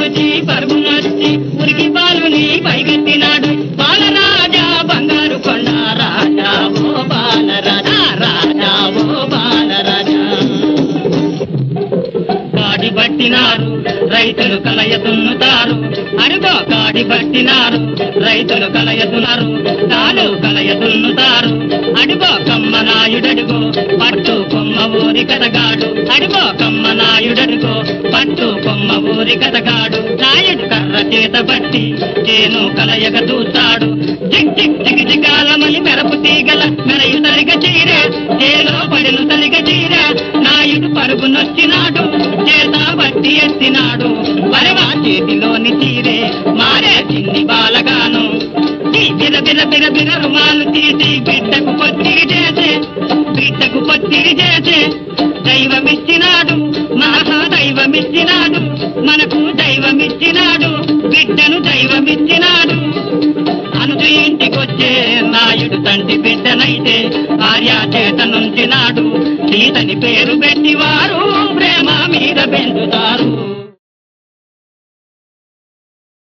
చూచి పరుగునొచ్చి ఉరికి బాలుని పైకెత్తినాడు బాలరాజా బంగారు కొండ రాజా ఓ బాలరాజా రాజా ఓ బాలరాజా కాడి పట్టినారు రైతులు కలయతున్నుతారు అడుగో కాడి పట్టినారు రైతులు కలయతున్నారు తాను కలయతున్నుతారు అడుగో కమ్మనాయుడడుగో పట్టు కొమ్మ ఊరి కథగాడు అడుగో కమ్మనాయుడడుగో పట్టు కొమ్మ ఊరి కథగాడు నాయుడు కర్ర చేత పట్టి చేను కలయక చూస్తాడు జిగ్ జిగ్ జిగ్ జిగాలమని మెరపు తీగల మెరయు తరిగ చీరే చేలో పడిన తరిగ చీరే నాయుడు పరుగునొచ్చినాడు చేత బట్టి ఎత్తినాడు వరవా చేతిలోని చీరే మారే చిన్ని బాలగాను ఈ బిర బిర బిర బిర రుమాలు తీసి బిడ్డకు పొత్తిరి చేసే బిడ్డకు పొత్తిరి చేసే దైవమిచ్చినాడు మహా దైవమిచ్చినాడు మనకు దైవమిచ్చినాడు బిడ్డను దైవమిచ్చినాడు అనుజు ఇంటికొచ్చే నాయుడు తండ్రి బిడ్డనైతే భార్య చేత నుంచినాడు సీతని పేరు పెట్టి వారు ప్రేమ మీద పెంచుతారు